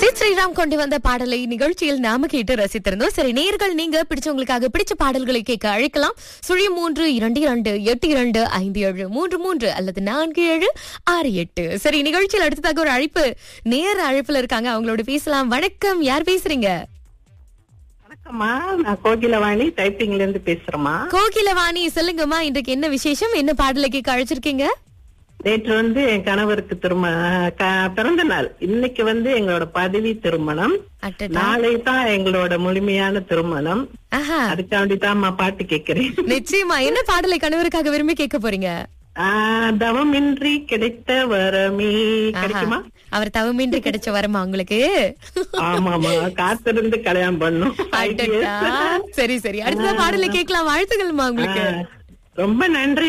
உதித் ஸ்ரீராம் கொண்டு வந்த பாடலை நிகழ்ச்சியில் நாம கேட்டு ரசித்திருந்தோம் சரி நேர்கள் நீங்க பிடிச்சவங்களுக்காக பிடிச்ச பாடல்களை கேட்க அழைக்கலாம் சுழி மூன்று இரண்டு இரண்டு எட்டு இரண்டு ஐந்து ஏழு மூன்று மூன்று அல்லது நான்கு ஏழு ஆறு எட்டு சரி நிகழ்ச்சியில் அடுத்ததாக ஒரு அழைப்பு நேர அழைப்புல இருக்காங்க அவங்களோட பேசலாம் வணக்கம் யார் பேசுறீங்க வணக்கம்மா நான் கோகிலவாணி டைப்பிங்ல இருந்து பேசுறேம்மா கோகிலவாணி சொல்லுங்கம்மா இன்றைக்கு என்ன விசேஷம் என்ன பாடலை கேட்க அழைச்சிருக்கீங்க நேற்று வந்து என் கணவருக்கு திரும க- பிறந்த நாள் இன்னைக்கு வந்து எங்களோட பதவி திருமணம் அட்டடா. நாளை தான் எங்களோட முழுமையான திருமணம் ஆஹா அதுக்காண்டி தான்மா பாட்டு கேக்குறேன் நிச்சயமா என்ன பாடலை கணவருக்காக விரும்பி கேட்க போறீங்க ஆஹ், தவமின்றி கிடைத்த வரமே கிடைக்குமா அவர் தவமின்றி கிடைச்ச வரமா உங்களுக்கு ஆமாமா காத்திருந்து கல்யாணம் பண்ணும் அடடா. சரி சரி அடுத்த பாடலை கேட்கலாம் வாழ்த்துக்கள்மா உங்களுக்கு ரொம்ப நன்றி